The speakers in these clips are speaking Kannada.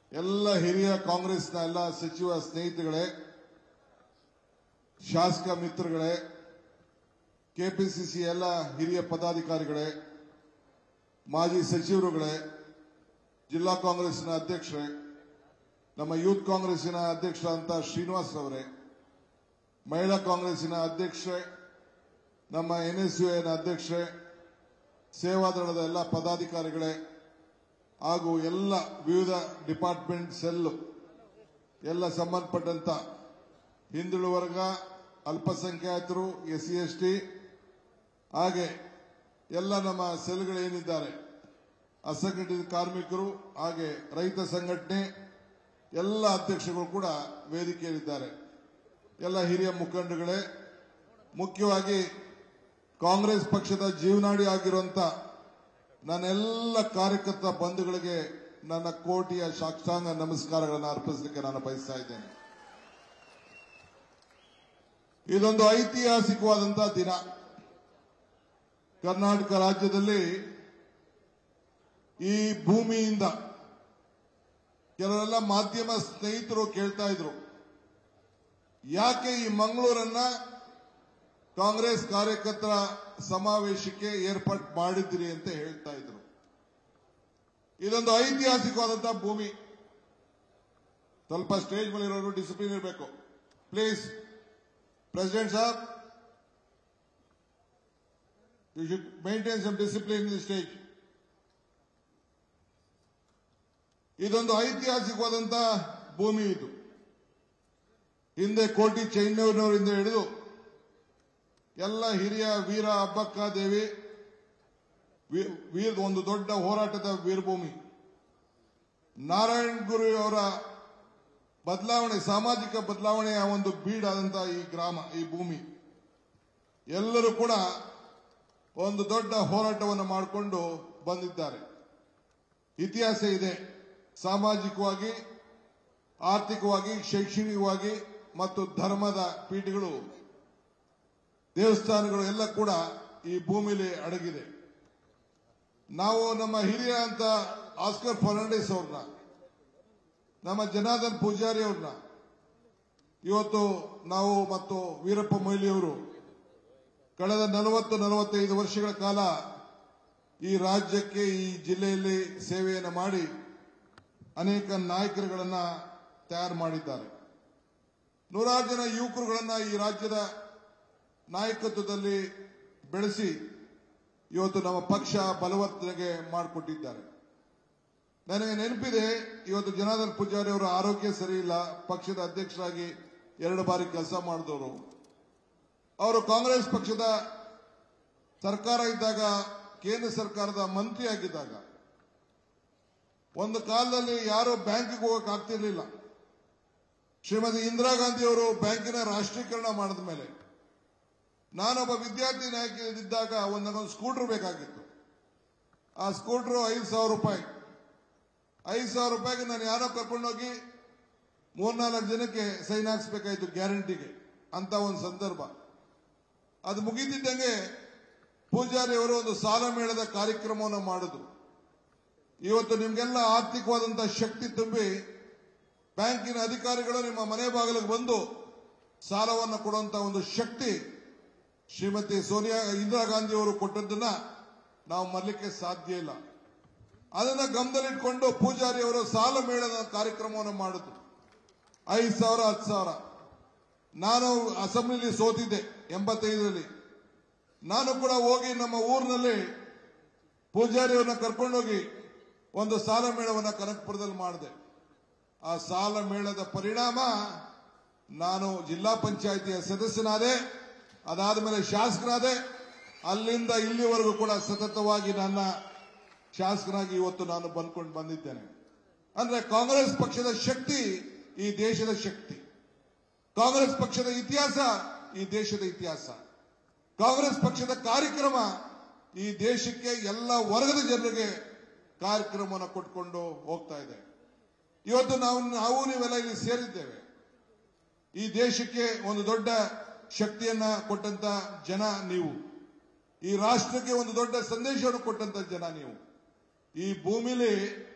ಎಲ್ಲ ಹಿರಿಯ ಕಾಂಗ್ರೆಸ್ನ ಎಲ್ಲ ಸಚಿವ ಸ್ನೇಹಿತರುಗಳೇ ಶಾಸಕ ಮಿತ್ರಗಳೇ ಕೆಪಿಸಿಸಿ ಎಲ್ಲ ಹಿರಿಯ ಪದಾಧಿಕಾರಿಗಳೇ ಮಾಜಿ ಸಚಿವರುಗಳೇ ಜಿಲ್ಲಾ ಕಾಂಗ್ರೆಸ್ನ ಅಧ್ಯಕ್ಷರೇ ನಮ್ಮ ಯೂತ್ ಕಾಂಗ್ರೆಸ್ಸಿನ ಅಧ್ಯಕ್ಷರಾದಂಥ ಶ್ರೀನಿವಾಸ್ ಅವರೇ ಮಹಿಳಾ ಕಾಂಗ್ರೆಸ್ಸಿನ ಅಧ್ಯಕ್ಷರೇ ನಮ್ಮ ಎನ್ಎಸ್ಯುಎನ ಅಧ್ಯಕ್ಷರೇ ಸೇವಾದಳದ ಎಲ್ಲ ಪದಾಧಿಕಾರಿಗಳೇ ಹಾಗೂ ಎಲ್ಲ ವಿವಿಧ ಡಿಪಾರ್ಟ್ಮೆಂಟ್ ಸೆಲ್ ಎಲ್ಲ ಸಂಬಂಧಪಟ್ಟಂತ ಹಿಂದುಳಿದ ವರ್ಗ ಅಲ್ಪಸಂಖ್ಯಾತರು ಎಸ್ ಸಿ ಎಸ್ ಟಿ ಹಾಗೆ ಎಲ್ಲ ನಮ್ಮ ಸೆಲ್ಗಳೇನಿದ್ದಾರೆ ಅಸಂಘಟಿತ ಕಾರ್ಮಿಕರು ಹಾಗೆ ರೈತ ಸಂಘಟನೆ ಎಲ್ಲ ಅಧ್ಯಕ್ಷಗಳು ಕೂಡ ವೇದಿಕೆಯಲ್ಲಿದ್ದಾರೆ ಎಲ್ಲ ಹಿರಿಯ ಮುಖಂಡಗಳೇ ಮುಖ್ಯವಾಗಿ ಕಾಂಗ್ರೆಸ್ ಪಕ್ಷದ ಜೀವನಾಡಿ ಆಗಿರುವಂತ ನನ್ನೆಲ್ಲ ಕಾರ್ಯಕರ್ತ ಬಂಧುಗಳಿಗೆ ನನ್ನ ಕೋಟಿಯ ಸಾಷ್ಟಾಂಗ ನಮಸ್ಕಾರಗಳನ್ನು ಅರ್ಪಿಸಲಿಕ್ಕೆ ನಾನು ಬಯಸ್ತಾ ಇದ್ದೇನೆ ಇದೊಂದು ಐತಿಹಾಸಿಕವಾದಂತಹ ದಿನ ಕರ್ನಾಟಕ ರಾಜ್ಯದಲ್ಲಿ ಈ ಭೂಮಿಯಿಂದ ಕೆಲವೆಲ್ಲ ಮಾಧ್ಯಮ ಸ್ನೇಹಿತರು ಕೇಳ್ತಾ ಇದ್ರು ಯಾಕೆ ಈ ಮಂಗಳೂರನ್ನ ಕಾಂಗ್ರೆಸ್ ಕಾರ್ಯಕರ್ತರ ಸಮಾವೇಶಕ್ಕೆ ಏರ್ಪಾಟ್ ಮಾಡಿದ್ರಿ ಅಂತ ಹೇಳ್ತಾ ಇದ್ರು ಇದೊಂದು ಐತಿಹಾಸಿಕವಾದಂತಹ ಭೂಮಿ ಸ್ವಲ್ಪ ಸ್ಟೇಜ್ ಮೇಲೆ ಇರೋರು ಡಿಸಿಪ್ಲಿನ್ ಇರಬೇಕು ಪ್ಲೀಸ್ ಪ್ರೆಸಿಡೆಂಟ್ ಸಾಬ್ you should maintain some discipline in the stage ಇದೊಂದು ಐತಿಹಾಸಿಕವಾದಂತಹ ಭೂಮಿ ಇದು ಹಿಂದೆ ಕೋಟಿ ಚೈನ್ನೂರಿನವರಿಂದ ಹಿಡಿದು ಎಲ್ಲ ಹಿರಿಯ ವೀರ ಅಬ್ಬಕ್ಕ ದೇವಿ ವೀ- ವೀರ ಒಂದು ದೊಡ್ಡ ಹೋರಾಟದ ವೀರಭೂಮಿ ನಾರಾಯಣ ಗುರು ಅವರ ಬದಲಾವಣೆ ಸಾಮಾಜಿಕ ಬದಲಾವಣೆಯ ಒಂದು ಬೀಡಾದಂತಹ ಈ ಗ್ರಾಮ ಈ ಭೂಮಿ ಎಲ್ಲರೂ ಕೂಡ ಒಂದು ದೊಡ್ಡ ಹೋರಾಟವನ್ನು ಮಾಡಿಕೊಂಡು ಬಂದಿದ್ದಾರೆ ಇತಿಹಾಸ ಇದೆ ಸಾಮಾಜಿಕವಾಗಿ ಆರ್ಥಿಕವಾಗಿ ಶೈಕ್ಷಣಿಕವಾಗಿ ಮತ್ತು ಧರ್ಮದ ಪೀಠಗಳು ದೇವಸ್ಥಾನಗಳು ಎಲ್ಲ ಕೂಡ ಈ ಭೂಮಿಲಿ ಅಡಗಿದೆ ನಾವು ನಮ್ಮ ಹಿರಿಯ ಅಂತ ಆಸ್ಕರ್ ಫರ್ನಾಂಡಿಸ್ ಅವ್ರನ್ನ ನಮ್ಮ ಜನಾರ್ದನ್ ಪೂಜಾರಿ ಅವ್ರನ್ನ ಇವತ್ತು ನಾವು ಮತ್ತು ವೀರಪ್ಪ ಮೊಯ್ಲಿಯವರು ಕಳೆದ ನಲವತ್ತು ನಲವತ್ತೈದು ವರ್ಷಗಳ ಕಾಲ ಈ ರಾಜ್ಯಕ್ಕೆ ಈ ಜಿಲ್ಲೆಯಲ್ಲಿ ಸೇವೆಯನ್ನು ಮಾಡಿ ಅನೇಕ ನಾಯಕರುಗಳನ್ನ ತಯಾರು ಮಾಡಿದ್ದಾರೆ ನೂರಾರು ಜನ ಯುವಕರುಗಳನ್ನ ಈ ರಾಜ್ಯದ ನಾಯಕತ್ವದಲ್ಲಿ ಬೆಳೆಸಿ ಇವತ್ತು ನಮ್ಮ ಪಕ್ಷ ಬಲವರ್ತನೆಗೆ ಮಾಡಿಕೊಟ್ಟಿದ್ದಾರೆ ನನಗೆ ನೆನಪಿದೆ ಇವತ್ತು ಜನಾರ್ದನ್ ಪೂಜಾರಿ ಅವರ ಆರೋಗ್ಯ ಸರಿ ಇಲ್ಲ ಪಕ್ಷದ ಅಧ್ಯಕ್ಷರಾಗಿ ಎರಡು ಬಾರಿ ಕೆಲಸ ಮಾಡಿದವರು ಅವರು ಕಾಂಗ್ರೆಸ್ ಪಕ್ಷದ ಸರ್ಕಾರ ಇದ್ದಾಗ ಕೇಂದ್ರ ಸರ್ಕಾರದ ಮಂತ್ರಿ ಆಗಿದ್ದಾಗ ಒಂದು ಕಾಲದಲ್ಲಿ ಯಾರು ಬ್ಯಾಂಕಿಗೆ ಹೋಗಕ್ ಆಗ್ತಿರ್ಲಿಲ್ಲ ಶ್ರೀಮತಿ ಇಂದಿರಾ ಗಾಂಧಿ ಅವರು ಬ್ಯಾಂಕಿನ ರಾಷ್ಟ್ರೀಕರಣ ಮಾಡಿದ ಮೇಲೆ ನಾನೊಬ್ಬ ವಿದ್ಯಾರ್ಥಿ ನಾಯಕನಿದ್ದಾಗ ಒಂದು ನನಗೊಂದು ಸ್ಕೂಟರ್ ಬೇಕಾಗಿತ್ತು ಆ ಸ್ಕೂಟರ್ ಐದು ಸಾವಿರ ರೂಪಾಯಿ ಐದು ಸಾವಿರ ರೂಪಾಯಿಗೆ ನಾನು ಯಾರೋ ಕರ್ಕೊಂಡೋಗಿ ಮೂರ್ನಾಲ್ಕು ಜನಕ್ಕೆ ಸೈನ್ ಹಾಕ್ಸ್ಬೇಕಾಯ್ತು ಗ್ಯಾರಂಟಿಗೆ ಅಂತ ಒಂದು ಸಂದರ್ಭ ಅದು ಮುಗಿದಿದ್ದಂಗೆ ಪೂಜಾರಿ ಅವರು ಒಂದು ಸಾಲ ಮೇಳದ ಕಾರ್ಯಕ್ರಮವನ್ನು ಮಾಡಿದ್ರು ಇವತ್ತು ನಿಮ್ಗೆಲ್ಲ ಆರ್ಥಿಕವಾದಂತಹ ಶಕ್ತಿ ತುಂಬಿ ಬ್ಯಾಂಕಿನ ಅಧಿಕಾರಿಗಳು ನಿಮ್ಮ ಮನೆ ಬಾಗಿಲಿಗೆ ಬಂದು ಸಾಲವನ್ನು ಕೊಡುವಂತ ಒಂದು ಶಕ್ತಿ ಶ್ರೀಮತಿ ಸೋನಿಯಾ ಇಂದಿರಾ ಗಾಂಧಿ ಅವರು ಕೊಟ್ಟದ್ದನ್ನ ನಾವು ಮರಲಿಕ್ಕೆ ಸಾಧ್ಯ ಇಲ್ಲ ಅದನ್ನ ಗಮನದಲ್ಲಿಟ್ಕೊಂಡು ಪೂಜಾರಿ ಅವರು ಸಾಲ ಮೇಳದ ಕಾರ್ಯಕ್ರಮವನ್ನು ಮಾಡಿದ್ರು ಐದು ಸಾವಿರ ಹತ್ತು ಸಾವಿರ ನಾನು ಅಸೆಂಬ್ಲಿಲಿ ಸೋತಿದ್ದೆ ಎಂಬತ್ತೈದರಲ್ಲಿ ನಾನು ಕೂಡ ಹೋಗಿ ನಮ್ಮ ಊರಿನಲ್ಲಿ ಪೂಜಾರಿ ಅವ್ರನ್ನ ಕರ್ಕೊಂಡೋಗಿ ಒಂದು ಸಾಲ ಮೇಳವನ್ನ ಕನಕಪುರದಲ್ಲಿ ಮಾಡಿದೆ ಆ ಸಾಲ ಮೇಳದ ಪರಿಣಾಮ ನಾನು ಜಿಲ್ಲಾ ಪಂಚಾಯಿತಿಯ ಸದಸ್ಯನಾದೆ ಅದಾದ ಮೇಲೆ ಶಾಸಕನಾದೆ ಅಲ್ಲಿಂದ ಇಲ್ಲಿವರೆಗೂ ಕೂಡ ಸತತವಾಗಿ ನನ್ನ ಶಾಸಕನಾಗಿ ಇವತ್ತು ನಾನು ಬಂದ್ಕೊಂಡು ಬಂದಿದ್ದೇನೆ ಅಂದ್ರೆ ಕಾಂಗ್ರೆಸ್ ಪಕ್ಷದ ಶಕ್ತಿ ಈ ದೇಶದ ಶಕ್ತಿ ಕಾಂಗ್ರೆಸ್ ಪಕ್ಷದ ಇತಿಹಾಸ ಈ ದೇಶದ ಇತಿಹಾಸ ಕಾಂಗ್ರೆಸ್ ಪಕ್ಷದ ಕಾರ್ಯಕ್ರಮ ಈ ದೇಶಕ್ಕೆ ಎಲ್ಲ ವರ್ಗದ ಜನರಿಗೆ ಕಾರ್ಯಕ್ರಮವನ್ನು ಕೊಟ್ಕೊಂಡು ಹೋಗ್ತಾ ಇದೆ ಇವತ್ತು ನಾವು ನಾವು ನೀವೆಲ್ಲ ಇಲ್ಲಿ ಸೇರಿದ್ದೇವೆ ಈ ದೇಶಕ್ಕೆ ಒಂದು ದೊಡ್ಡ ಶಕ್ತಿಯನ್ನ ಕೊಟ್ಟಂತ ಜನ ನೀವು ಈ ರಾಷ್ಟ್ರಕ್ಕೆ ಒಂದು ದೊಡ್ಡ ಸಂದೇಶವನ್ನು ಕೊಟ್ಟಂತ ಜನ ನೀವು ಈ ಭೂಮಿಲಿ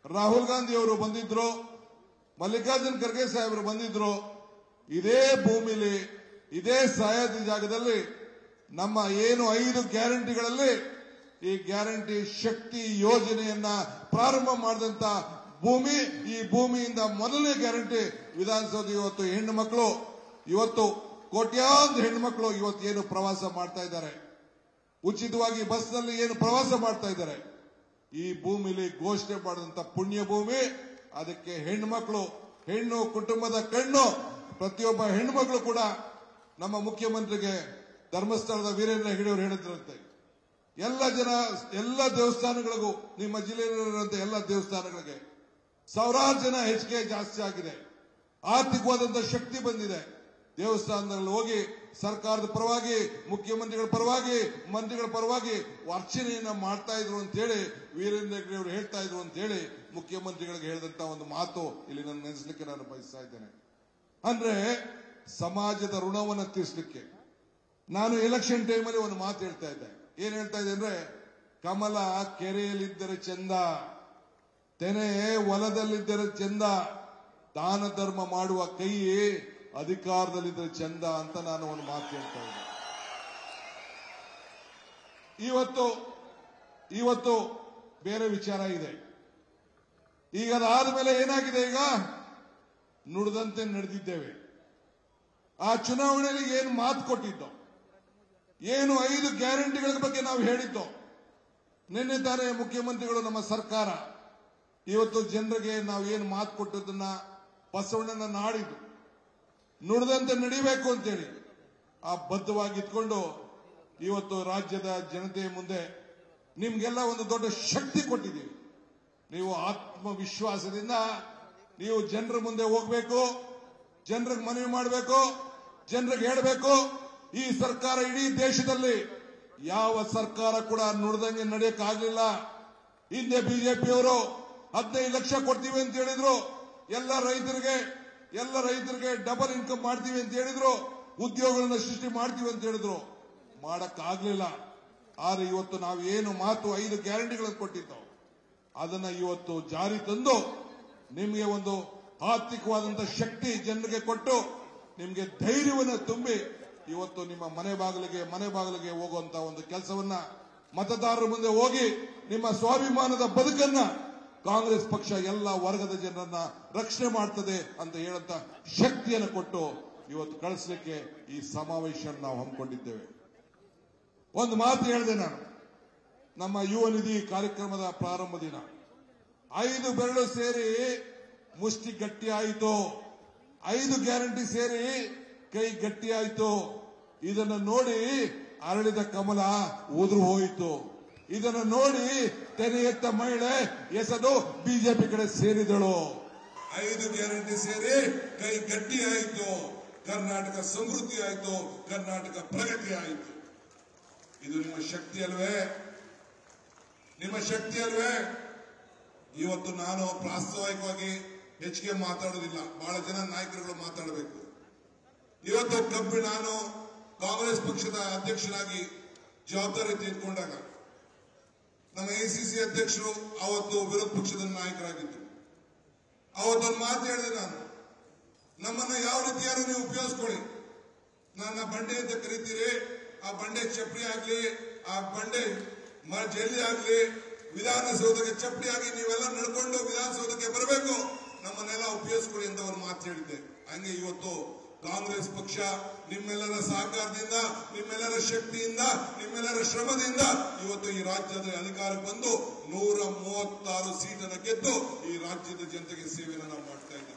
ರಾಹುಲ್ ಗಾಂಧಿ ಅವರು ಬಂದಿದ್ರು ಮಲ್ಲಿಕಾರ್ಜುನ್ ಖರ್ಗೆ ಸಾಹೇಬರು ಬಂದಿದ್ರು ಇದೇ ಭೂಮಿಲಿ ಇದೇ ಸಹಾಯದ ಜಾಗದಲ್ಲಿ ನಮ್ಮ ಏನು ಐದು ಗ್ಯಾರಂಟಿಗಳಲ್ಲಿ ಈ ಗ್ಯಾರಂಟಿ ಶಕ್ತಿ ಯೋಜನೆಯನ್ನ ಪ್ರಾರಂಭ ಮಾಡಿದಂತ ಭೂಮಿ ಈ ಭೂಮಿಯಿಂದ ಮೊದಲನೇ ಗ್ಯಾರಂಟಿ ವಿಧಾನಸೌಧ ಇವತ್ತು ಹೆಣ್ಣು ಮಕ್ಕಳು ಇವತ್ತು ಕೋಟ್ಯಾಂತರ ಹೆಣ್ಣು ಮಕ್ಕಳು ಇವತ್ತು ಏನು ಪ್ರವಾಸ ಮಾಡ್ತಾ ಇದ್ದಾರೆ ಉಚಿತವಾಗಿ ಬಸ್ನಲ್ಲಿ ಏನು ಪ್ರವಾಸ ಮಾಡ್ತಾ ಇದ್ದಾರೆ ಈ ಭೂಮಿಲಿ ಘೋಷಣೆ ಮಾಡಿದಂತ ಪುಣ್ಯ ಭೂಮಿ ಅದಕ್ಕೆ ಹೆಣ್ಮಕ್ಳು ಹೆಣ್ಣು ಕುಟುಂಬದ ಕಣ್ಣು ಪ್ರತಿಯೊಬ್ಬ ಹೆಣ್ಮಕ್ಳು ಕೂಡ ನಮ್ಮ ಮುಖ್ಯಮಂತ್ರಿಗೆ ಧರ್ಮಸ್ಥಳದ ವೀರೇಂದ್ರ ಹೆಗಡೆಯವರು ಹೇಳಿದ್ರಂತೆ ಎಲ್ಲ ಜನ ಎಲ್ಲ ದೇವಸ್ಥಾನಗಳಿಗೂ ನಿಮ್ಮ ಜಿಲ್ಲೆಯಲ್ಲಿರುವಂತಹ ಎಲ್ಲ ದೇವಸ್ಥಾನಗಳಿಗೆ ಸಾವಿರಾರು ಜನ ಹೆಚ್ಚಿಗೆ ಜಾಸ್ತಿ ಆಗಿದೆ ಆರ್ಥಿಕವಾದಂತಹ ಶಕ್ತಿ ಬಂದಿದೆ ದೇವಸ್ಥಾನದಲ್ಲಿ ಹೋಗಿ ಸರ್ಕಾರದ ಪರವಾಗಿ ಮುಖ್ಯಮಂತ್ರಿಗಳ ಪರವಾಗಿ ಮಂತ್ರಿಗಳ ಪರವಾಗಿ ಅರ್ಚನೆಯನ್ನ ಮಾಡ್ತಾ ಇದ್ರು ಅಂತ ಹೇಳಿ ವೀರೇಂದ್ರ ಹೆಗ್ಗಡೆ ಅವರು ಹೇಳ್ತಾ ಇದ್ರು ಅಂತ ಹೇಳಿ ಮುಖ್ಯಮಂತ್ರಿಗಳಿಗೆ ಹೇಳಿದಂತ ಒಂದು ಮಾತು ಇಲ್ಲಿ ನಾನು ನೆನೆಸಲಿಕ್ಕೆ ನಾನು ಬಯಸ್ತಾ ಇದ್ದೇನೆ ಅಂದ್ರೆ ಸಮಾಜದ ಋಣವನ್ನು ತೀರಿಸಲಿಕ್ಕೆ ನಾನು ಎಲೆಕ್ಷನ್ ಟೈಮಲ್ಲಿ ಒಂದು ಮಾತು ಹೇಳ್ತಾ ಇದ್ದೆ ಏನ್ ಹೇಳ್ತಾ ಇದ್ದೆ ಅಂದ್ರೆ ಕಮಲ ಕೆರೆಯಲ್ಲಿದ್ದರೆ ಚಂದ ತೆನೆ ಹೊಲದಲ್ಲಿದ್ದರೆ ಚಂದ ದಾನ ಧರ್ಮ ಮಾಡುವ ಕೈ ಅಧಿಕಾರದಲ್ಲಿದ್ದರೆ ಚಂದ ಅಂತ ನಾನು ಒಂದು ಮಾತು ಹೇಳ್ತಾ ಇದ್ದೆ ಇವತ್ತು ಇವತ್ತು ಬೇರೆ ವಿಚಾರ ಇದೆ ಈಗ ಅದಾದ ಮೇಲೆ ಏನಾಗಿದೆ ಈಗ ನುಡಿದಂತೆ ನಡೆದಿದ್ದೇವೆ ಆ ಚುನಾವಣೆಯಲ್ಲಿ ಏನು ಮಾತು ಕೊಟ್ಟಿದ್ದೋ ಏನು ಐದು ಗ್ಯಾರಂಟಿಗಳ ಬಗ್ಗೆ ನಾವು ಹೇಳಿದ್ದೋ ನಿನ್ನೆ ತಾನೇ ಮುಖ್ಯಮಂತ್ರಿಗಳು ನಮ್ಮ ಸರ್ಕಾರ ಇವತ್ತು ಜನರಿಗೆ ನಾವು ಏನು ಮಾತು ಕೊಟ್ಟದನ್ನ ಬಸವಣ್ಣನ ನಾಡಿದ್ದು ನುಡಿದಂತೆ ನಡಿಬೇಕು ಅಂತೇಳಿ ಆ ಬದ್ಧವಾಗಿ ಇಟ್ಕೊಂಡು ಇವತ್ತು ರಾಜ್ಯದ ಜನತೆಯ ಮುಂದೆ ನಿಮ್ಗೆಲ್ಲ ಒಂದು ದೊಡ್ಡ ಶಕ್ತಿ ಕೊಟ್ಟಿದ್ದೀವಿ ನೀವು ಆತ್ಮವಿಶ್ವಾಸದಿಂದ ನೀವು ಜನರ ಮುಂದೆ ಹೋಗ್ಬೇಕು ಜನರಿಗೆ ಮನವಿ ಮಾಡಬೇಕು ಜನರಿಗೆ ಹೇಳಬೇಕು ಈ ಸರ್ಕಾರ ಇಡೀ ದೇಶದಲ್ಲಿ ಯಾವ ಸರ್ಕಾರ ಕೂಡ ನುಡಿದಂಗೆ ನಡೆಯಕ್ಕಾಗ್ಲಿಲ್ಲ ಹಿಂದೆ ಬಿಜೆಪಿಯವರು ಹದಿನೈದು ಲಕ್ಷ ಕೊಡ್ತೀವಿ ಅಂತ ಹೇಳಿದ್ರು ಎಲ್ಲ ರೈತರಿಗೆ ಎಲ್ಲ ರೈತರಿಗೆ ಡಬಲ್ ಇನ್ಕಮ್ ಮಾಡ್ತೀವಿ ಅಂತ ಹೇಳಿದ್ರು ಉದ್ಯೋಗಗಳನ್ನ ಸೃಷ್ಟಿ ಮಾಡ್ತೀವಿ ಅಂತ ಹೇಳಿದ್ರು ಮಾಡಕ್ಕಾಗ್ಲಿಲ್ಲ ಆದ್ರೆ ಇವತ್ತು ನಾವು ಏನು ಮಾತು ಐದು ಗ್ಯಾರಂಟಿಗಳನ್ನು ಕೊಟ್ಟಿದ್ದೋ ಅದನ್ನ ಇವತ್ತು ಜಾರಿ ತಂದು ನಿಮಗೆ ಒಂದು ಆರ್ಥಿಕವಾದಂತಹ ಶಕ್ತಿ ಜನರಿಗೆ ಕೊಟ್ಟು ನಿಮಗೆ ಧೈರ್ಯವನ್ನು ತುಂಬಿ ಇವತ್ತು ನಿಮ್ಮ ಮನೆ ಬಾಗಿಲಿಗೆ ಮನೆ ಬಾಗಿಲಿಗೆ ಹೋಗುವಂತ ಒಂದು ಕೆಲಸವನ್ನ ಮತದಾರರ ಮುಂದೆ ಹೋಗಿ ನಿಮ್ಮ ಸ್ವಾಭಿಮಾನದ ಬದುಕನ್ನ ಕಾಂಗ್ರೆಸ್ ಪಕ್ಷ ಎಲ್ಲ ವರ್ಗದ ಜನರನ್ನ ರಕ್ಷಣೆ ಮಾಡ್ತದೆ ಅಂತ ಹೇಳಂತ ಶಕ್ತಿಯನ್ನು ಕೊಟ್ಟು ಇವತ್ತು ಕಳಿಸ್ಲಿಕ್ಕೆ ಈ ಸಮಾವೇಶ ನಾವು ಹಮ್ಮಿಕೊಂಡಿದ್ದೇವೆ ಒಂದು ಮಾತು ಹೇಳಿದೆ ನಾನು ನಮ್ಮ ಯುವ ನಿಧಿ ಕಾರ್ಯಕ್ರಮದ ಪ್ರಾರಂಭ ದಿನ ಐದು ಬೆರಳು ಸೇರಿ ಮುಷ್ಟಿ ಗಟ್ಟಿ ಆಯಿತು ಐದು ಗ್ಯಾರಂಟಿ ಸೇರಿ ಕೈ ಗಟ್ಟಿ ಆಯಿತು ಇದನ್ನು ನೋಡಿ ಅರಳಿದ ಕಮಲ ಉದುರು ಹೋಯಿತು ಇದನ್ನು ನೋಡಿ ತೆನೆ ಎತ್ತ ಮಹಿಳೆ ಎಸೆದು ಬಿಜೆಪಿ ಕಡೆ ಸೇರಿದಳು ಐದು ಗ್ಯಾರಂಟಿ ಸೇರಿ ಕೈ ಗಟ್ಟಿ ಆಯಿತು ಕರ್ನಾಟಕ ಸಮೃದ್ಧಿ ಆಯಿತು ಕರ್ನಾಟಕ ಪ್ರಗತಿ ಆಯಿತು ಇದು ನಿಮ್ಮ ಶಕ್ತಿ ಅಲ್ವೇ ನಿಮ್ಮ ಶಕ್ತಿ ಅಲ್ವೇ ಇವತ್ತು ನಾನು ಪ್ರಾಸ್ತಾವಿಕವಾಗಿ ಹೆಚ್ಚಿಗೆ ಮಾತಾಡೋದಿಲ್ಲ ಬಹಳ ಜನ ನಾಯಕರುಗಳು ಮಾತಾಡಬೇಕು ಇವತ್ತು ಕಬ್ಬಿ ನಾನು ಕಾಂಗ್ರೆಸ್ ಪಕ್ಷದ ಅಧ್ಯಕ್ಷನಾಗಿ ಜವಾಬ್ದಾರಿ ತೆಗೆದುಕೊಂಡಾಗ ನಮ್ಮ ಎಸಿಸಿ ಅಧ್ಯಕ್ಷರು ಅವತ್ತು ವಿರೋಧ ಪಕ್ಷದ ನಾಯಕರಾಗಿದ್ದರು ಅವತ್ತೊಂದು ಮಾತು ಹೇಳಿದೆ ನಾನು ನಮ್ಮನ್ನ ಯಾವ ರೀತಿಯಾರು ನೀವು ಉಪಯೋಗಿಸ್ಕೊಳ್ಳಿ ನನ್ನ ಬಂಡೆ ಅಂತ ಕರಿತೀರಿ ಆ ಬಂಡೆ ಚಪ್ಪಡಿ ಆಗ್ಲಿ ಆ ಬಂಡೆ ಮ- ಜಲ್ಲಿ ಆಗ್ಲಿ ವಿಧಾನಸೌಧಕ್ಕೆ ಚಪ್ಪಡಿ ಆಗಿ ನೀವೆಲ್ಲ ನಡ್ಕೊಂಡು ವಿಧಾನಸೌಧಕ್ಕೆ ಬರಬೇಕು ನಮ್ಮನ್ನೆಲ್ಲ ಉಪಯೋಗಿಸ್ಕೊಳ್ಳಿ ಅಂತ ಒಂದು ಮಾತು ಹೇಳಿದ್ದೆ ಹಂಗೆ ಇವತ್ತು ಕಾಂಗ್ರೆಸ್ ಪಕ್ಷ ನಿಮ್ಮೆಲ್ಲರ ಸಹಕಾರದಿಂದ ನಿಮ್ಮೆಲ್ಲರ ಶಕ್ತಿಯಿಂದ ನಿಮ್ಮೆಲ್ಲರ ಶ್ರಮದಿಂದ ಇವತ್ತು ಈ ರಾಜ್ಯದ ಅಧಿಕಾರಕ್ಕೆ ಬಂದು ನೂರ ಮೂವತ್ತಾರು ಸೀಟನ್ನು ಗೆದ್ದು ಈ ರಾಜ್ಯದ ಜನತೆಗೆ ಸೇವೆಯನ್ನು ನಾವು ಮಾಡ್ತಾ ಇದ್ದೇವೆ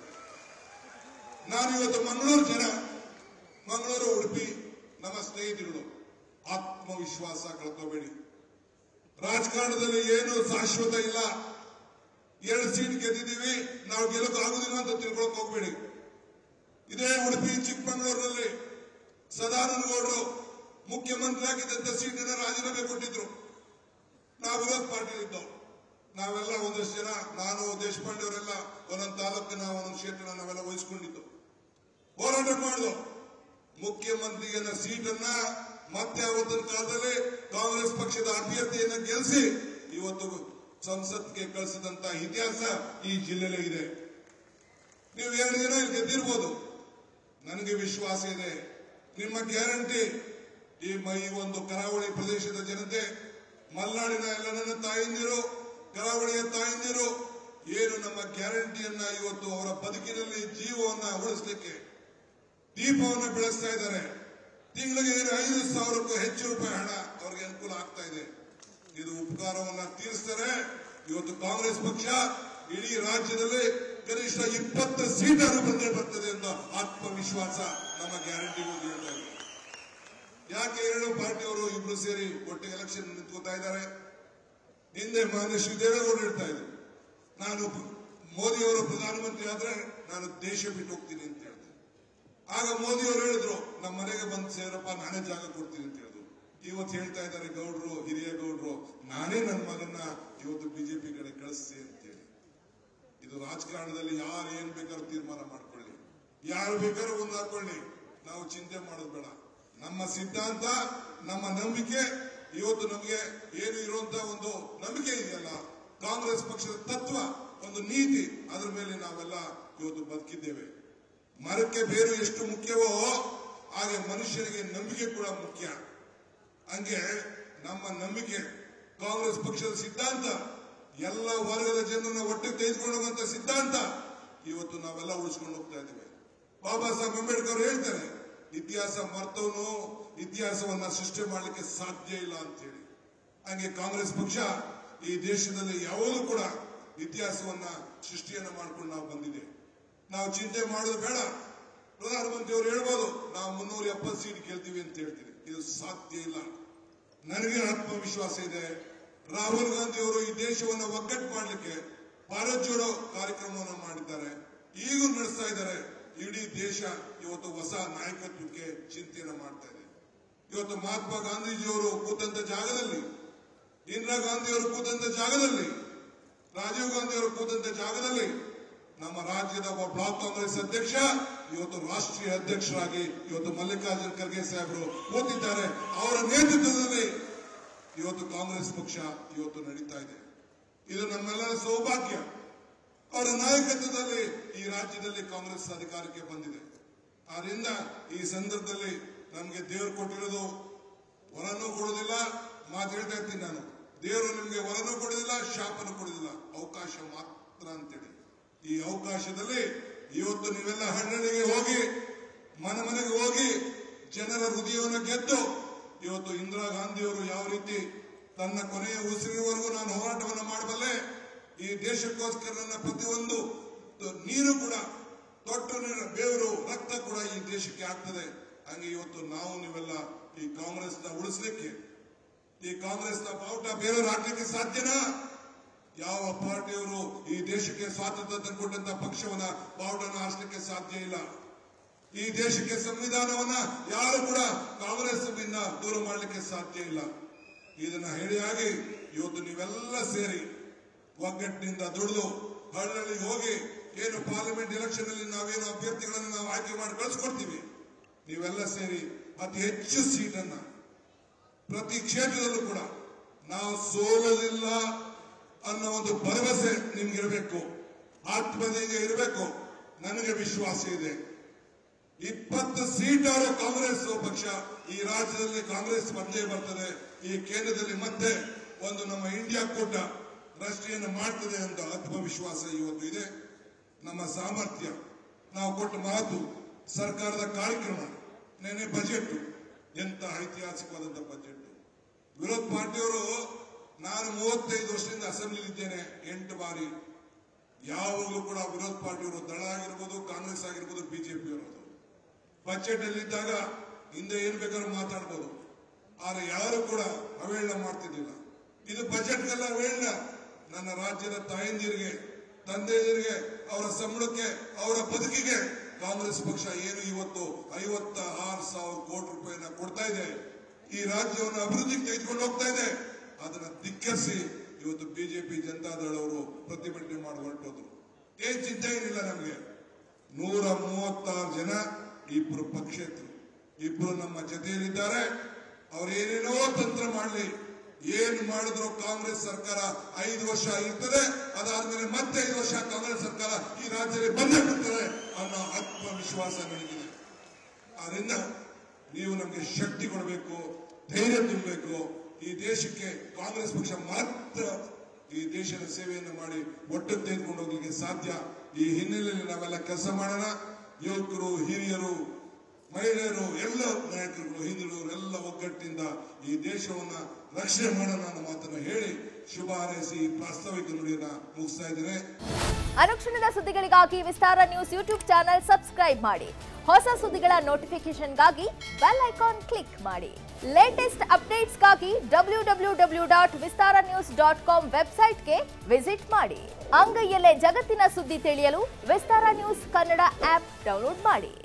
ನಾನು ಇವತ್ತು ಮಂಗಳೂರು ಜನ ಮಂಗಳೂರು ಉಡುಪಿ ನಮ್ಮ ಸ್ನೇಹಿತರುಗಳು ಆತ್ಮವಿಶ್ವಾಸ ಕಳ್ಕೋಬೇಡಿ ರಾಜಕಾರಣದಲ್ಲಿ ಏನು ಶಾಶ್ವತ ಇಲ್ಲ ಎರಡು ಸೀಟ್ ಗೆದ್ದಿದ್ದೀವಿ ನಾವು ಗೆಲ್ಲಕ್ಕೆ ಆಗುದಿಲ್ಲ ಅಂತ ತಿಳ್ಕೊಳಕ್ ಹೋಗ್ಬೇಡಿ ಇದೇ ಉಡುಪಿ ಚಿಕ್ಕಮಗಳೂರಿನಲ್ಲಿ ಸದಾನಂದ ಗೌಡರು ಮುಖ್ಯಮಂತ್ರಿ ಆಗಿದ್ದಂತ ಸೀಟಿನ ರಾಜೀನಾಮೆ ಕೊಟ್ಟಿದ್ರು ನಾವು ವಿರೋಧ ಪಾರ್ಟಿ ಇದ್ದವು ನಾವೆಲ್ಲ ಒಂದಷ್ಟು ಜನ ನಾನು ದೇಶಪಾಂಡೆ ಅವರೆಲ್ಲ ಒಂದೊಂದು ತಾಲೂಕಿನ ಒಂದೊಂದು ಕ್ಷೇತ್ರ ನಾವೆಲ್ಲ ವಹಿಸ್ಕೊಂಡಿದ್ದು ಹೋರಾಟ ಮಾಡಿದ್ವು ಮುಖ್ಯಮಂತ್ರಿಯನ್ನ ಸೀಟನ್ನ ಮತ್ತೆ ಅವತ್ತಿನ ಕಾಲದಲ್ಲಿ ಕಾಂಗ್ರೆಸ್ ಪಕ್ಷದ ಅಭ್ಯರ್ಥಿಯನ್ನ ಗೆಲ್ಲಿಸಿ ಇವತ್ತು ಸಂಸತ್ಗೆ ಕಳಿಸಿದಂತ ಇತಿಹಾಸ ಈ ಜಿಲ್ಲೆಲೇ ಇದೆ ನೀವು ಎರಡು ದಿನ ಇಲ್ಲಿ ಗೆದ್ದಿರ್ಬೋದು ನನಗೆ ವಿಶ್ವಾಸ ಇದೆ ನಿಮ್ಮ ಗ್ಯಾರಂಟಿ ಈ ಮ- ಈ ಒಂದು ಕರಾವಳಿ ಪ್ರದೇಶದ ಜನತೆ ಮಲೆನಾಡಿನ ಎಲ್ಲ ನನ್ನ ತಾಯಂದಿರು ಕರಾವಳಿಯ ತಾಯಂದಿರು ಏನು ನಮ್ಮ ಗ್ಯಾರಂಟಿಯನ್ನ ಇವತ್ತು ಅವರ ಬದುಕಿನಲ್ಲಿ ಜೀವವನ್ನ ಉಳಿಸಲಿಕ್ಕೆ ದೀಪವನ್ನು ಬೆಳೆಸ್ತಾ ಇದ್ದಾರೆ ತಿಂಗಳಿಗೆ ಐದು ಸಾವಿರಕ್ಕೂ ಹೆಚ್ಚು ರೂಪಾಯಿ ಹಣ ಅವರಿಗೆ ಅನುಕೂಲ ಆಗ್ತಾ ಇದೆ ಇದು ಉಪಕಾರವನ್ನ ತೀರಿಸ್ತಾರೆ ಇವತ್ತು ಕಾಂಗ್ರೆಸ್ ಪಕ್ಷ ಇಡೀ ರಾಜ್ಯದಲ್ಲಿ ಕನಿಷ್ಠ ಇಪ್ಪತ್ತು ಸೀಟನ್ನು ಬಂದೇ ಬರ್ತದೆ ಅಂತ ಆತ್ಮವಿಶ್ವಾಸ ನಮ್ಮ ಗ್ಯಾರಂಟಿ ಹೇಳ್ತಾ ಇದೆ ಯಾಕೆ ಎರಡು ಪಾರ್ಟಿಯವರು ಇಬ್ರು ಸೇರಿ ಒಟ್ಟಿಗೆ ಎಲೆಕ್ಷನ್ ನಿಂತ್ಕೋತಾ ಇದ್ದಾರೆ ಹಿಂದೆ ಮಾನ್ಯ ಶ್ರೀ ದೇವೇಗೌಡರು ಹೇಳ್ತಾ ಇದ್ರು ನಾನು ಮೋದಿ ಅವರು ಪ್ರಧಾನಮಂತ್ರಿ ಆದ್ರೆ ನಾನು ದೇಶ ಬಿಟ್ಟು ಹೋಗ್ತೀನಿ ಅಂತ ಹೇಳಿದೆ ಆಗ ಮೋದಿ ಅವರು ಹೇಳಿದ್ರು ನಮ್ಮ ಮನೆಗೆ ಬಂದು ಸೇರಪ್ಪ ನಾನೇ ಜಾಗ ಕೊಡ್ತೀನಿ ಅಂತ ಹೇಳಿದ್ರು ಇವತ್ತು ಹೇಳ್ತಾ ಇದ್ದಾರೆ ಗೌಡ್ರು ಹಿರಿಯ ಗೌಡ್ರು ನಾನೇ ನನ್ನ ಮಗನ್ನ ಇವತ್ತು ಬಿಜೆಪಿ ಕಡೆ ಕಳಿಸ್ತಿ ಅಂತ ಹೇಳಿ ಇದು ರಾಜಕಾರಣದಲ್ಲಿ ಯಾರು ಏನ್ ಬೇಕಾದ್ರೂ ತೀರ್ಮಾನ ಮಾಡ್ಕೊಳ್ಳಿ ಯಾರು ಬೇಕಾದ್ರೂ ಒಂದು ಹಾಕೊಳ್ಳಿ ನಾವು ಚಿಂತೆ ಮಾಡೋದು ಬೇಡ ನಮ್ಮ ಸಿದ್ಧಾಂತ ನಮ್ಮ ನಂಬಿಕೆ ಇವತ್ತು ನಮಗೆ ಏನು ಇರುವಂತ ಒಂದು ನಂಬಿಕೆ ಇದೆಯಲ್ಲ ಕಾಂಗ್ರೆಸ್ ಪಕ್ಷದ ತತ್ವ ಒಂದು ನೀತಿ ಅದರ ಮೇಲೆ ನಾವೆಲ್ಲ ಇವತ್ತು ಬದುಕಿದ್ದೇವೆ ಮರಕ್ಕೆ ಬೇರು ಎಷ್ಟು ಮುಖ್ಯವೋ ಹಾಗೆ ಮನುಷ್ಯನಿಗೆ ನಂಬಿಕೆ ಕೂಡ ಮುಖ್ಯ ಹಂಗೆ ನಮ್ಮ ನಂಬಿಕೆ ಕಾಂಗ್ರೆಸ್ ಪಕ್ಷದ ಸಿದ್ಧಾಂತ ಎಲ್ಲ ವರ್ಗದ ಜನರನ್ನ ಒಟ್ಟಿಗೆ ತೆಗೆದುಕೊಂಡು ಹೋಗುವಂತ ಸಿದ್ಧಾಂತ ಇವತ್ತು ನಾವೆಲ್ಲ ಉಳಿಸ್ಕೊಂಡು ಹೋಗ್ತಾ ಇದ್ದೇವೆ ಬಾಬಾ ಸಾಹೇಬ್ ಅಂಬೇಡ್ಕರ್ ಹೇಳ್ತಾರೆ ಇತಿಹಾಸ ಮರ್ತವನು ಇತಿಹಾಸವನ್ನ ಸೃಷ್ಟಿ ಮಾಡಲಿಕ್ಕೆ ಸಾಧ್ಯ ಇಲ್ಲ ಅಂತ ಹೇಳಿ ಹಂಗೆ ಕಾಂಗ್ರೆಸ್ ಪಕ್ಷ ಈ ದೇಶದಲ್ಲಿ ಯಾವಾಗಲೂ ಕೂಡ ಇತಿಹಾಸವನ್ನ ಸೃಷ್ಟಿಯನ್ನ ಮಾಡ್ಕೊಂಡು ನಾವು ಬಂದಿದೆ ನಾವು ಚಿಂತೆ ಮಾಡೋದು ಬೇಡ ಪ್ರಧಾನಮಂತ್ರಿ ಅವರು ಹೇಳ್ಬೋದು ನಾವು ಮುನ್ನೂರ ಎಪ್ಪತ್ತು ಸೀಟ್ ಗೆಲ್ತೀವಿ ಅಂತ ಹೇಳ್ತೀವಿ ಇದು ಸಾಧ್ಯ ಇಲ್ಲ ನನಗೆ ಆತ್ಮವಿಶ್ವಾಸ ಇದೆ ರಾಹುಲ್ ಗಾಂಧಿ ಅವರು ಈ ದೇಶವನ್ನು ಒಗ್ಗಟ್ಟು ಮಾಡಲಿಕ್ಕೆ ಭಾರತ್ ಜೋಡೋ ಕಾರ್ಯಕ್ರಮವನ್ನು ಮಾಡಿದ್ದಾರೆ ಈಗೂ ನಡೆಸ್ತಾ ಇದ್ದಾರೆ ಇಡೀ ದೇಶ ಇವತ್ತು ಹೊಸ ನಾಯಕತ್ವಕ್ಕೆ ಚಿಂತೆಯನ್ನು ಮಾಡ್ತಾ ಇದೆ ಇವತ್ತು ಮಹಾತ್ಮ ಗಾಂಧೀಜಿಯವರು ಕೂತಂತ ಜಾಗದಲ್ಲಿ ಇಂದಿರಾ ಗಾಂಧಿ ಅವರು ಕೂತಂತ ಜಾಗದಲ್ಲಿ ರಾಜೀವ್ ಗಾಂಧಿ ಅವರು ಕೂತಂತ ಜಾಗದಲ್ಲಿ ನಮ್ಮ ರಾಜ್ಯದ ಒಬ್ಬ ಬ್ಲಾಕ್ ಕಾಂಗ್ರೆಸ್ ಅಧ್ಯಕ್ಷ ಇವತ್ತು ರಾಷ್ಟ್ರೀಯ ಅಧ್ಯಕ್ಷರಾಗಿ ಇವತ್ತು ಮಲ್ಲಿಕಾರ್ಜುನ್ ಖರ್ಗೆ ಸಾಹೇಬರು ಕೂತಿದ್ದಾರೆ ಅವರ ನೇತೃತ್ವದಲ್ಲಿ ಇವತ್ತು ಕಾಂಗ್ರೆಸ್ ಪಕ್ಷ ಇವತ್ತು ನಡೀತಾ ಇದೆ ಇದು ನಮ್ಮೆಲ್ಲರ ಸೌಭಾಗ್ಯ ಅವರ ನಾಯಕತ್ವದಲ್ಲಿ ಈ ರಾಜ್ಯದಲ್ಲಿ ಕಾಂಗ್ರೆಸ್ ಅಧಿಕಾರಕ್ಕೆ ಬಂದಿದೆ ಆದ್ರಿಂದ ಈ ಸಂದರ್ಭದಲ್ಲಿ ನಮಗೆ ದೇವರು ಕೊಟ್ಟಿರೋದು ವರನೂ ಕೊಡೋದಿಲ್ಲ ಮಾತು ಹೇಳ್ತಾ ಇರ್ತೀನಿ ನಾನು ದೇವರು ನಿಮಗೆ ವರನೂ ಕೊಡೋದಿಲ್ಲ ಶಾಪನೂ ಕೊಡೋದಿಲ್ಲ ಅವಕಾಶ ಮಾತ್ರ ಅಂತೇಳಿ ಈ ಅವಕಾಶದಲ್ಲಿ ಇವತ್ತು ನೀವೆಲ್ಲ ಹಣ್ಣನಿಗೆ ಹೋಗಿ ಮನೆ ಮನೆಗೆ ಹೋಗಿ ಜನರ ಹೃದಯವನ್ನು ಗೆದ್ದು ಇವತ್ತು ಇಂದಿರಾ ಗಾಂಧಿಯವರು ಯಾವ ರೀತಿ ತನ್ನ ಕೊನೆಯ ಉಸಿರಿನವರೆಗೂ ನಾನು ಹೋರಾಟವನ್ನು ಮಾಡಬಲ್ಲೆ ಈ ದೇಶಕ್ಕೋಸ್ಕರ ನನ್ನ ಪ್ರತಿಯೊಂದು ನೀರು ಕೂಡ ತೊಟ್ಟು ನೀರು ಬೇವರು ರಕ್ತ ಕೂಡ ಈ ದೇಶಕ್ಕೆ ಆಗ್ತದೆ ಹಂಗೆ ಇವತ್ತು ನಾವು ನೀವೆಲ್ಲ ಈ ಕಾಂಗ್ರೆಸ್ನ ಉಳಿಸ್ಲಿಕ್ಕೆ ಈ ಕಾಂಗ್ರೆಸ್ನ ಬಾವುಟ ಬೇರೆಯವರು ಹಾಕ್ಲಿಕ್ಕೆ ಸಾಧ್ಯನಾ ಯಾವ ಪಾರ್ಟಿಯವರು ಈ ದೇಶಕ್ಕೆ ಸ್ವಾತಂತ್ರ್ಯ ತಂದುಕೊಟ್ಟಂತ ಪಕ್ಷವನ್ನ ಬಾವುಟನ ಹಾರಿಸಲಿಕ್ಕೆ ಸಾಧ್ಯ ಇಲ್ಲ ಈ ದೇಶಕ್ಕೆ ಸಂವಿಧಾನವನ್ನ ಯಾರು ಕೂಡ ಕಾಂಗ್ರೆಸ್ ಇಂದ ದೂರ ಮಾಡಲಿಕ್ಕೆ ಸಾಧ್ಯ ಇಲ್ಲ ಇದನ್ನ ಹೇಳಿಯಾಗಿ ಇವತ್ತು ನೀವೆಲ್ಲ ಸೇರಿ ಒಗ್ಗಟ್ಟಿನಿಂದ ದುಡಿದು ಹಳ್ಳಿಗೆ ಹೋಗಿ ಏನು ಪಾರ್ಲಿಮೆಂಟ್ ಎಲೆಕ್ಷನ್ ಅಲ್ಲಿ ನಾವೇನು ಅಭ್ಯರ್ಥಿಗಳನ್ನು ನಾವು ಆಯ್ಕೆ ಮಾಡಿ ಕಳಿಸ್ಕೊಡ್ತೀವಿ ನೀವೆಲ್ಲ ಸೇರಿ ಅತಿ ಹೆಚ್ಚು ಸೀಟನ್ನ ಪ್ರತಿ ಕ್ಷೇತ್ರದಲ್ಲೂ ಕೂಡ ನಾವು ಸೋಲೋದಿಲ್ಲ ಅನ್ನೋ ಒಂದು ಭರವಸೆ ನಿಮ್ಗಿರಬೇಕು ಆತ್ಮಧೈರ್ಯ ಇರಬೇಕು ನನಗೆ ವಿಶ್ವಾಸ ಇದೆ ಇಪ್ಪತ್ತು ಸೀಟಾರು ಕಾಂಗ್ರೆಸ್ ಪಕ್ಷ ಈ ರಾಜ್ಯದಲ್ಲಿ ಕಾಂಗ್ರೆಸ್ ಬಂದೇ ಬರ್ತದೆ ಈ ಕೇಂದ್ರದಲ್ಲಿ ಮತ್ತೆ ಒಂದು ನಮ್ಮ ಇಂಡಿಯಾ ಕೂಟ ರಾಷ್ಟ್ರೀಯನ ಮಾಡ್ತದೆ ಅಂತ ಆತ್ಮವಿಶ್ವಾಸ ಇವತ್ತು ಇದೆ ನಮ್ಮ ಸಾಮರ್ಥ್ಯ ನಾವು ಕೊಟ್ಟ ಮಾತು ಸರ್ಕಾರದ ಕಾರ್ಯಕ್ರಮ ನೆನೆ ಬಜೆಟ್ ಎಂತ ಐತಿಹಾಸಿಕವಾದಂತ ಬಜೆಟ್ ವಿರೋಧ ಪಾರ್ಟಿಯವರು ನಾನು ಮೂವತ್ತೈದು ವರ್ಷದಿಂದ ಅಸೆಂಬ್ಲಿ ಇದ್ದೇನೆ ಎಂಟು ಬಾರಿ ಯಾವಾಗಲೂ ಕೂಡ ವಿರೋಧ ಪಾರ್ಟಿಯವರು ದಳ ಆಗಿರ್ಬೋದು ಕಾಂಗ್ರೆಸ್ ಆಗಿರ್ಬೋದು ಬಿಜೆಪಿ ಇರೋದು ಬಜೆಟ್ ಅಲ್ಲಿದ್ದಾಗ ಹಿಂದೆ ಏನ್ ಬೇಕಾದ್ರೂ ಮಾತಾಡ್ಬೋದು ಆದ್ರೆ ಯಾರು ಕೂಡ ಅವೇಳನ ಮಾಡ್ತಿದ್ದಿಲ್ಲ ಇದು ಬಜೆಟ್ಗೆಲ್ಲ ಅವೇಳನ ನನ್ನ ರಾಜ್ಯದ ತಾಯಂದಿರಿಗೆ ತಂದೆಯರಿಗೆ ಅವರ ಸಂಬಳಕ್ಕೆ ಅವರ ಬದುಕಿಗೆ ಕಾಂಗ್ರೆಸ್ ಪಕ್ಷ ಏನು ಇವತ್ತು ಐವತ್ತ ಆರು ಸಾವಿರ ಕೋಟಿ ರೂಪಾಯಿನ ಕೊಡ್ತಾ ಇದೆ ಈ ರಾಜ್ಯವನ್ನು ಅಭಿವೃದ್ಧಿಗೆ ತೆಗೆದುಕೊಂಡು ಹೋಗ್ತಾ ಇದೆ ಅದನ್ನ ಧಿಕ್ಕರಿಸಿ ಇವತ್ತು ಬಿಜೆಪಿ ಜನತಾದಳವರು ಪ್ರತಿಭಟನೆ ಮಾಡಿ ಹೊರಟೋದ್ರು ಏನ್ ಚಿಂತೆ ಏನಿಲ್ಲ ನಮಗೆ ನೂರ ಮೂವತ್ತಾರು ಜನ ಇಬ್ರು ಪಕ್ಷೇತರು ಇಬ್ರು ನಮ್ಮ ಜೊತೆಯಲ್ಲಿದ್ದಾರೆ ಅವ್ರು ಏನೇನೋ ತಂತ್ರ ಮಾಡಲಿ ಏನ್ ಮಾಡಿದ್ರು ಕಾಂಗ್ರೆಸ್ ಸರ್ಕಾರ ಐದು ವರ್ಷ ಇರ್ತದೆ ಅದಾದ್ಮೇಲೆ ಮತ್ತೆ ಐದು ವರ್ಷ ಕಾಂಗ್ರೆಸ್ ಸರ್ಕಾರ ಈ ರಾಜ್ಯದಲ್ಲಿ ಬಂದೇ ಬಿಡ್ತದೆ ಅನ್ನೋ ಆತ್ಮವಿಶ್ವಾಸ ನನಗಿದೆ ಆದ್ರಿಂದ ನೀವು ನಮಗೆ ಶಕ್ತಿ ಕೊಡಬೇಕು ಧೈರ್ಯ ತುಂಬಬೇಕು ಈ ದೇಶಕ್ಕೆ ಕಾಂಗ್ರೆಸ್ ಪಕ್ಷ ಮಾತ್ರ ಈ ದೇಶದ ಸೇವೆಯನ್ನು ಮಾಡಿ ಒಟ್ಟು ತೆಗೆದುಕೊಂಡು ಹೋಗ್ಲಿಕ್ಕೆ ಸಾಧ್ಯ ಈ ಹಿನ್ನೆಲೆಯಲ್ಲಿ ನಾವೆಲ್ಲ ಕೆಲಸ ಮಾಡೋಣ ಯುವಕರು ಹಿರಿಯರು ಮಹಿಳೆಯರು ಎಲ್ಲ ನಾಯಕರುಗಳು ಹಿಂದುಳಿದವರು ಎಲ್ಲ ಒಗ್ಗಟ್ಟಿನಿಂದ ಈ ದೇಶವನ್ನ ರಕ್ಷಣೆ ಮಾಡೋಣ ಅನ್ನೋ ಮಾತನ್ನು ಹೇಳಿ ಶುಭ ಹಾರೈಸಿ ಈ ಪ್ರಾಸ್ತಾವಿಕ ನುಡಿಯನ್ನ ಮುಗಿಸ್ತಾ ಇದ್ದೇನೆ ಅನುಕ್ಷಣದ ಸುದ್ದಿಗಳಿಗಾಗಿ Vistara news YouTube channel subscribe ಮಾಡಿ ಹೊಸ ಸುದ್ದಿಗಳ ನೋಟಿಫಿಕೇಶನ್ಗಾಗಿ ಬೆಲ್ ಐಕಾನ್ ಕ್ಲಿಕ್ ಮಾಡಿ ಲೇಟೆಸ್ಟ್ ಅಪ್ಡೇಟ್ಸ್ಗಾಗಿ W W W dot Vistara news dot com ವೆಬ್ಸೈಟ್ಗೆ ವಿಸಿಟ್ ಮಾಡಿ ಅಂಗೈಯಲ್ಲೇ ಜಗತ್ತಿನ ಸುದ್ದಿ ತಿಳಿಯಲು Vistara news Kannada app download ಮಾಡಿ